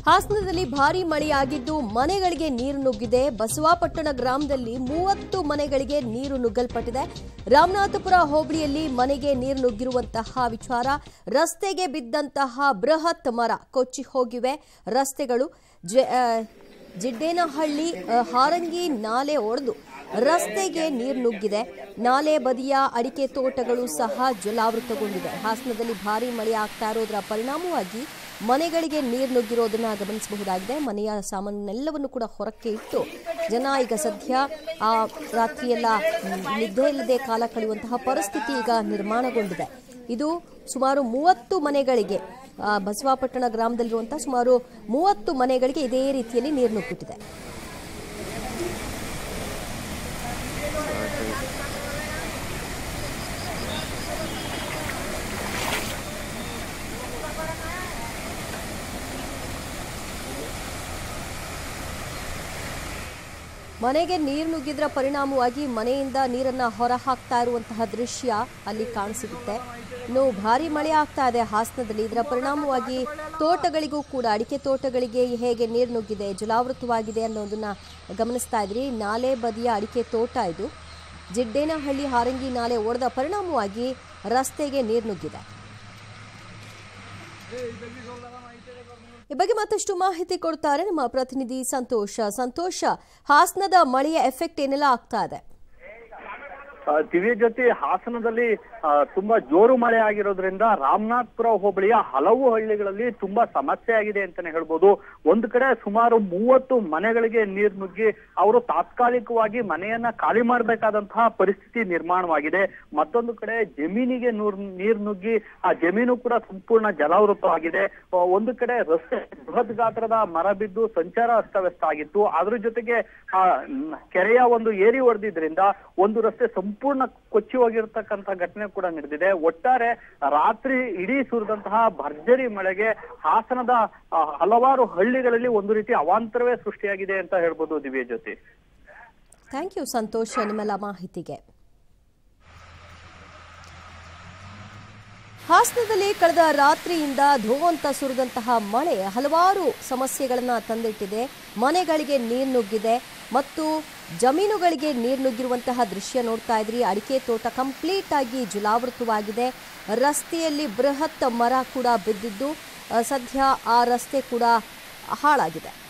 ಹಾಸನದಲ್ಲಿ ಭಾರೀ ಮಳೆಯಾಗಿದ್ದು ಮನೆಗಳಿಗೆ ನೀರು ನುಗ್ಗಿದೆ ಬಸವಾಪಟ್ಟಣ ಗ್ರಾಮದಲ್ಲಿ ಮೂವತ್ತು ಮನೆಗಳಿಗೆ ನೀರು ನುಗ್ಗಲ್ಪಟ್ಟಿದೆ ರಾಮನಾಥಪುರ ಹೋಬಳಿಯಲ್ಲಿ ಮನೆಗೆ ನೀರು ನುಗ್ಗಿರುವಂತಹ ವಿಚಾರ ರಸ್ತೆಗೆ ಬಿದ್ದಂತಹ ಬೃಹತ್ ಮರ ಕೊಚ್ಚಿ ಹೋಗಿವೆ ರಸ್ತೆಗಳು ಜೆ- ಆ, ಜಿಡ್ಡೇನಹಳ್ಳಿ ಆ, ಹಾರಂಗಿ ನಾಲೆ ಒಡೆದು ರಸ್ತೆಗೆ ನೀರು ನುಗ್ಗಿದೆ ನಾಲೆ ಬದಿಯ ಅಡಿಕೆ ತೋಟಗಳು ಸಹ ಜಲಾವೃತಗೊಂಡಿದೆ ಹಾಸನದಲ್ಲಿ ಭಾರೀ ಮಳೆ ಆಗ್ತಾ ಇರೋದರ ಪರಿಣಾಮವಾಗಿ ಮನೆಗಳಿಗೆ ನೀರು ನುಗ್ಗಿರೋದನ್ನ ಗಮನಿಸಬಹುದಾಗಿದೆ ಮನೆಯ ಸಾಮಾನೆಲ್ಲವನ್ನು ಕೂಡ ಹೊರಕ್ಕೆ ಇಟ್ಟು ಜನ ಈಗ ಸದ್ಯ ಆ ರಾತ್ರಿಯೆಲ್ಲ ಮ್, ನಿದ್ದೆ ಇಲ್ಲದೆ ಕಾಲ ಕಳೆಯುವಂತಹ ಪರಿಸ್ಥಿತಿ ಈಗ ನಿರ್ಮಾಣಗೊಂಡಿದೆ ಇದು ಸುಮಾರು ಮೂವತ್ತು ಮನೆಗಳಿಗೆ ಆ, ಬಸವಾಪಟ್ಟಣ ಗ್ರಾಮದಲ್ಲಿರುವಂತಹ ಸುಮಾರು ಮೂವತ್ತು ಮನೆಗಳಿಗೆ ಇದೇ ರೀತಿಯಲ್ಲಿ ನೀರು ನುಗ್ಗಿಬಿಟ್ಟಿದೆ ಮನೆಗೆ ನೀರು ನುಗ್ಗಿದ್ರ ಪರಿಣಾಮವಾಗಿ ಮನೆಯಿಂದ ನೀರನ್ನ ಹೊರ ಹಾಕ್ತಾ ಇರುವಂತಹ ದೃಶ್ಯ ಅಲ್ಲಿ ಕಾಣಸಿಗುತ್ತೆ ಇನ್ನು ಭಾರಿ ಮಳೆ ಆಗ್ತಾ ಇದೆ ಹಾಸನದಲ್ಲಿ ಇದರ ಪರಿಣಾಮವಾಗಿ ತೋಟಗಳಿಗೂ ಕೂಡ ಅಡಿಕೆ ತೋಟಗಳಿಗೆ ಹೇಗೆ ನೀರು ನುಗ್ಗಿದೆ ಜಲಾವೃತವಾಗಿದೆ ಅನ್ನೋದನ್ನ ಗಮನಿಸ್ತಾ ಇದ್ರಿ ನಾಲೆ ಬದಿಯ ಅಡಿಕೆ ತೋಟ ಇದು ಜಿಡ್ಡೇನಹಳ್ಳಿ ಹಾರಂಗಿ ನಾಲೆ ಒಡೆದ ಪರಿಣಾಮವಾಗಿ ರಸ್ತೆಗೆ ನೀರು ನುಗ್ಗಿದೆ ಈ ಬಗ್ಗೆ ಮತ್ತಷ್ಟು ಮಾಹಿತಿ ಕೊಡ್ತಾರೆ ನಮ್ಮ ಪ್ರತಿನಿಧಿ ಸಂತೋಷ ಸಂತೋಷ ಹಾಸನದ ಮಳೆಯ ಎಫೆಕ್ಟ್ ಏನೆಲ್ಲ ಆಗ್ತಾ ಇದೆ ಆ, ದಿವ್ಯ ಜ್ಯೋತಿ ಹಾಸನದಲ್ಲಿ ಆ, ತುಂಬಾ ಜೋರು ಮಳೆ ಆಗಿರೋದ್ರಿಂದ ರಾಮನಾಥ್ಪುರ ಹೋಬಳಿಯ ಹಲವು ಹಳ್ಳಿಗಳಲ್ಲಿ ತುಂಬಾ ಸಮಸ್ಯೆ ಆಗಿದೆ ಅಂತಾನೆ ಹೇಳ್ಬೋದು ಒಂದು ಕಡೆ ಸುಮಾರು ಮೂವತ್ತು ಮನೆಗಳಿಗೆ ನೀರು ನುಗ್ಗಿ ಅವರು ತಾತ್ಕಾಲಿಕವಾಗಿ ಮನೆಯನ್ನ ಖಾಲಿ ಮಾಡಬೇಕಾದಂತಹ ಪರಿಸ್ಥಿತಿ ನಿರ್ಮಾಣವಾಗಿದೆ ಮತ್ತೊಂದು ಕಡೆ ಜಮೀನಿಗೆ ನೂರ್ ನೀರು ನುಗ್ಗಿ ಆ ಜಮೀನು ಕೂಡ ಸಂಪೂರ್ಣ ಜಲಾವೃತವಾಗಿದೆ ಆ, ಒಂದು ಕಡೆ ರಸ್ತೆ ಬೃಹತ್ ಗಾತ್ರದ ಮರ ಬಿದ್ದು ಸಂಚಾರ ಅಸ್ತವ್ಯಸ್ತ ಆಗಿತ್ತು ಅದ್ರ ಜೊತೆಗೆ ಆ ಮ್, ಕೆರೆಯ ಒಂದು ಏರಿ ಹೊಡೆದಿದ್ರಿಂದ ಒಂದು ರಸ್ತೆ ಸಂಪೂರ್ಣ ಕೊಚ್ಚಿ ಹೋಗಿರ್ತಕ್ಕಂಥ ಘಟನೆ ಕೂಡ ನಡೆದಿದೆ ಒಟ್ಟಾರೆ ರಾತ್ರಿ ಇಡೀ ಸುರಿದಂತಹ ಭರ್ಜರಿ ಮಳೆಗೆ ಹಾಸನದ ಆ, ಹಲವಾರು ಹಳ್ಳಿಗಳಲ್ಲಿ ಒಂದು ರೀತಿ ಅವಾಂತರವೇ ಸೃಷ್ಟಿಯಾಗಿದೆ ಅಂತ ಹೇಳ್ಬೋದು ದಿವ್ಯ ಜ್ಯೋತಿ ಥ್ಯಾಂಕ್ ಯು ಸಂತೋಷ್ ನಿಮ್ಮೆಲ್ಲ ಮಾಹಿತಿಗೆ ಹಾಸನದಲ್ಲಿ ಕಳೆದ ರಾತ್ರಿಯಿಂದ ಧೋವಂತ ಸುರಿದಂತಹ ಮಳೆ ಹಲವಾರು ಸಮಸ್ಯೆಗಳನ್ನ ತಂದಿಟ್ಟಿದೆ ಮನೆಗಳಿಗೆ ನೀರು ನುಗ್ಗಿದೆ ಮತ್ತು ಜಮೀನುಗಳಿಗೆ ನೀರು ನುಗ್ಗಿರುವಂತಹ ದೃಶ್ಯ ನೋಡ್ತಾ ಇದ್ರಿ ಅಡಿಕೆ ತೋಟ ಕಂಪ್ಲೀಟ್ ಆಗಿ ಜಲಾವೃತವಾಗಿದೆ ರಸ್ತೆಯಲ್ಲಿ ಬೃಹತ್ ಮರ ಕೂಡ ಬಿದ್ದಿದ್ದು ಅ, ಸದ್ಯ ಆ ರಸ್ತೆ ಕೂಡ ಹಾಳಾಗಿದೆ